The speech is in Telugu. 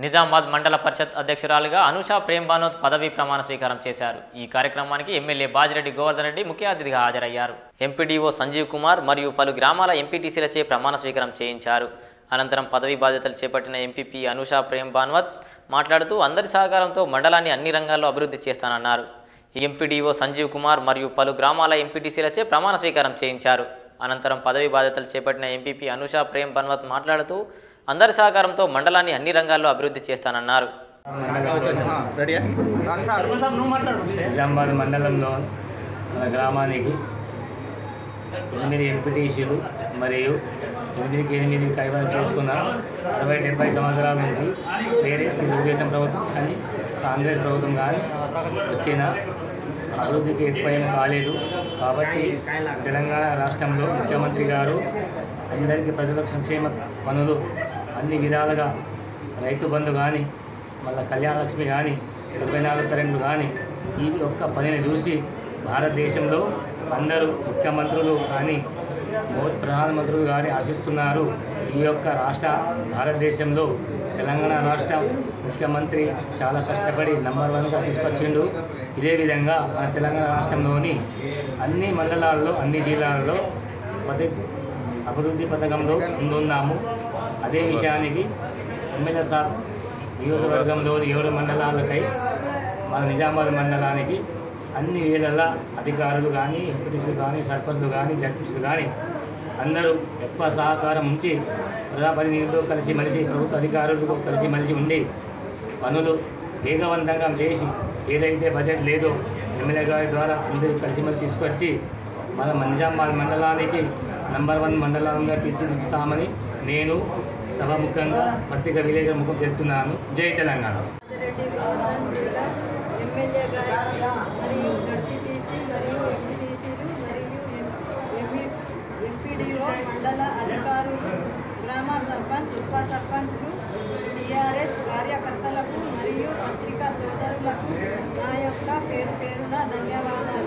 నిజామాబాద్ మండల పరిషత్ అధ్యక్షురాలుగా అనూష ప్రేమ్ బానోత్ పదవీ ప్రమాణ స్వీకారం చేశారు ఈ కార్యక్రమానికి ఎమ్మెల్యే బాజిరెడ్డి గోవర్ధన్ రెడ్డి ముఖ్య అతిథిగా హాజరయ్యారు ఎంపీడీఓ సంజీవ్ కుమార్ మరియు పలు గ్రామాల ఎంపీటీసీలచే ప్రమాణ స్వీకారం చేయించారు అనంతరం పదవీ బాధ్యతలు చేపట్టిన ఎంపీపీ అనూష ప్రేమ్ బాన్వత్ మాట్లాడుతూ అందరి సహకారంతో మండలాన్ని అన్ని రంగాల్లో అభివృద్ధి చేస్తానన్నారు ఎంపీడీఓ సంజీవ్ కుమార్ మరియు పలు గ్రామాల ఎంపీటీసీలచే ప్రమాణ స్వీకారం చేయించారు అనంతరం పదవి బాధ్యతలు చేపట్టిన ఎంపీపీ అనూష ప్రేమ్ బన్వత్ మాట్లాడుతూ అందరి సహకారంతో మండలాన్ని అన్ని రంగాల్లో అభివృద్ధి చేస్తానన్నారు నిజామాబాద్ మండలంలో మన గ్రామానికి ఎనిమిది ఎంపీటీసీలు మరియు ఎనిమిదికి ఎనిమిది కైవసం చేసుకున్న అరవై డెబ్బై సంవత్సరాల నుంచి వేరే తెలుగుదేశం ప్రభుత్వం కానీ కాంగ్రెస్ ప్రభుత్వం కానీ వచ్చిన అభివృద్ధికి ఎక్కువ ఏం కాలేదు కాబట్టి తెలంగాణ రాష్ట్రంలో ముఖ్యమంత్రి గారు అందరికీ ప్రజలకు సంక్షేమ పనులు అన్ని విధాలుగా రైతు బంధు కానీ మళ్ళీ కళ్యాణ లక్ష్మి కానీ ఇరవై నాలుగు కరెంట్లు కానీ ఈ యొక్క పనిని చూసి భారతదేశంలో అందరూ ముఖ్యమంత్రులు కానీ మో- ప్రధానమంత్రులు కానీ ఆశిస్తున్నారు ఈ యొక్క రాష్ట్ర భారతదేశంలో తెలంగాణ రాష్ట్ర ముఖ్యమంత్రి చాలా కష్టపడి నంబర్ వన్గా తీసుకొచ్చిండు ఇదే విధంగా మన తెలంగాణ రాష్ట్రంలోని అన్ని మండలాల్లో అన్ని జిల్లాల్లో పది అభివృద్ధి పథకంలో ముందున్నాము అదే విషయానికి ఎమ్మెల్యే సార్ నియోజకవర్గంలోని ఏడు మండలాలకై మన నిజామాబాద్ మండలానికి అన్ని వేళల్లో అధికారులు కానీ ఎంపీటీసీలు కానీ సర్పంచ్లు కానీ జడ్పీసీలు కానీ అందరూ ఎక్కువ సహకారం ఉంచి ప్రజాప్రతినిధులతో కలిసి మలిసి ప్రభుత్వ అధికారులతో కలిసి మలిసి ఉండి పనులు వేగవంతంగా చేసి ఏదైతే బడ్జెట్ లేదో ఎమ్మెల్యే గారి ద్వారా అందరూ కలిసిమెలిసి తీసుకొచ్చి మన నిజామాబాద్ మండలానికి నంబర్ వన్ మండలంగా తీర్చిదిద్దుతామని నేను సభాముఖంగా పత్రిక విలేకరుల ముఖం తెలుపుతున్నాను జై తెలంగాణ రెడ్డి గవర్నర్ జిల్లా ఎమ్మెల్యే గారికి మరియు జడ్పీటీసీ మరియు ఎంపీటీసీలు మరియు ఎంపీ ఎంపీడీఓ మండల అధికారులు గ్రామ సర్పంచ్ ఉప సర్పంచ్లు టీఆర్ఎస్ కార్యకర్తలకు మరియు పత్రికా సోదరులకు నా యొక్క పేరు పేరున ధన్యవాదాలు